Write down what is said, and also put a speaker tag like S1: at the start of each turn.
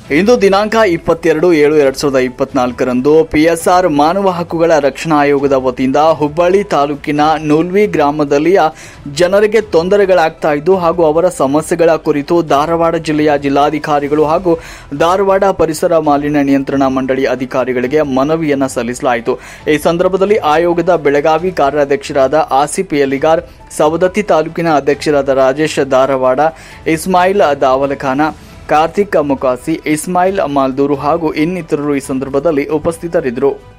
S1: ಇಂದು ದಿನಾಂಕ ಇಪ್ಪತ್ತೆರಡು ಏಳು ಎರಡ್ ಸಾವಿರದ ಇಪ್ಪತ್ನಾಲ್ಕರಂದು ಪಿಎಸ್ಆರ್ ಮಾನವ ಹಕ್ಕುಗಳ ರಕ್ಷಣಾ ಆಯೋಗದ ವತಿಯಿಂದ ಹುಬ್ಬಳ್ಳಿ ತಾಲೂಕಿನ ನೂಲ್ವಿ ಗ್ರಾಮದಲ್ಲಿಯ ಜನರಿಗೆ ತೊಂದರೆಗಳಾಗ್ತಾ ಇದ್ದು ಹಾಗೂ ಅವರ ಸಮಸ್ಯೆಗಳ ಕುರಿತು ಧಾರವಾಡ ಜಿಲ್ಲೆಯ ಜಿಲ್ಲಾಧಿಕಾರಿಗಳು ಹಾಗೂ ಧಾರವಾಡ ಪರಿಸರ ಮಾಲಿನ್ಯ ನಿಯಂತ್ರಣ ಮಂಡಳಿ ಅಧಿಕಾರಿಗಳಿಗೆ ಮನವಿಯನ್ನ ಸಲ್ಲಿಸಲಾಯಿತು ಈ ಸಂದರ್ಭದಲ್ಲಿ ಆಯೋಗದ ಬೆಳಗಾವಿ ಕಾರ್ಯಾಧ್ಯಕ್ಷರಾದ ಆಸಿಫ್ ಎಲಿಗಾರ್ ಸವದತ್ತಿ ತಾಲೂಕಿನ ಅಧ್ಯಕ್ಷರಾದ ರಾಜೇಶ್ ಧಾರವಾಡ ಇಸ್ಮಾಯಿಲ್ ದಾವಲಖಾನ ಕಾರ್ತಿಕ್ ಮುಕಾಸಿ ಇಸ್ಮಾಯಿಲ್ ಮಾಲ್ದೂರು ಹಾಗೂ ಇನ್ನಿತರರು ಈ ಸಂದರ್ಭದಲ್ಲಿ ಉಪಸ್ಥಿತರಿದ್ದರು